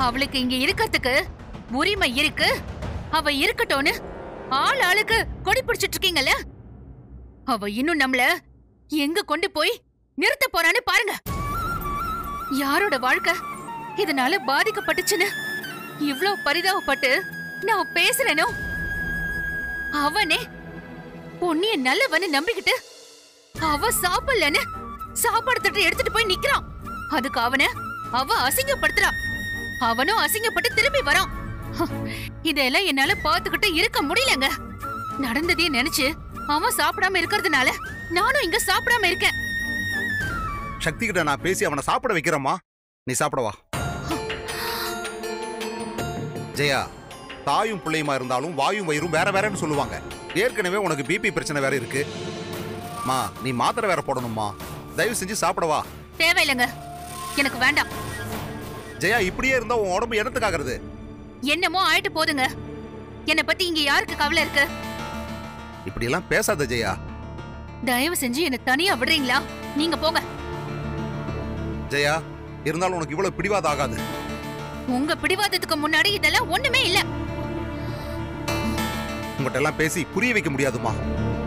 அவளுக்கு இங்க இருக்கிறதுக்கு உரிமை இருக்கு அவ இருக்கட்டும்னு ஆள் ஆளுக்கு கொடி பிடிச்சிட்டு இருக்கீங்கல்ல அவ இன்னும் நம்மள எங்க கொண்டு போய் நிறுத்த போறான்னு பாருங்க யாரோட வாழ்க்கை இதனால பாதிக்கப்பட்டுச்சுன்னு இவ்ளோ பரிதாபப்பட்டு நான் பேசுறேனோ அவனே பொன்னிய நல்லவன்னு நம்பிக்கிட்டு அவ சாப்பிடலன்னு சாப்பாடு தட்டு எடுத்துட்டு போய் நிக்கிறான் அதுக்கு அவன அவ அசிங்கப்படுத்துறா அவனும் அசிங்கப்பட்டு திரும்பி வரான் ஹ, இதெல்லாம் என்னால பாத்துக்கிட்டு இருக்க முடியலங்க நடந்ததே நினைச்சு அவன் சாப்பிடாம இருக்கிறதுனால நானும் இங்க சாப்பிடாம இருக்கேன் சக்தி கிட்ட நான் பேசி அவனை சாப்பிட வைக்கிறேம்மா நீ சாப்பிடவா ஜெயா தாயும் பிள்ளையுமா இருந்தாலும் வாயும் வயிறும் வேற வேறன்னு சொல்லுவாங்க ஏற்கனவே உனக்கு பிபி பிரச்சனை வேற இருக்கு மா நீ மாத்திரை வேற போடணும்மா தயவு செஞ்சு சாப்பிடவா தேவையில்லைங்க எனக்கு வேண்டாம் ஜெயா இப்படியே இருந்தா உன் உடம்பு இடத்துக்காகிறது என்னமோ ஆயிட்டு போதுங்க என்னை பத்தி இங்க யாருக்கு கவலை இருக்கு இப்படி எல்லாம் பேசாத ஜெயா தயவு செஞ்சு என்ன தனியா விடுறீங்களா நீங்க போங்க ஜெயா இருந்தாலும் உனக்கு இவ்வளவு பிடிவாத ஆகாது உங்க பிடிவாதத்துக்கு முன்னாடி இதெல்லாம் ஒண்ணுமே இல்ல உங்ககிட்ட எல்லாம் பேசி புரிய வைக்க முடியாதுமா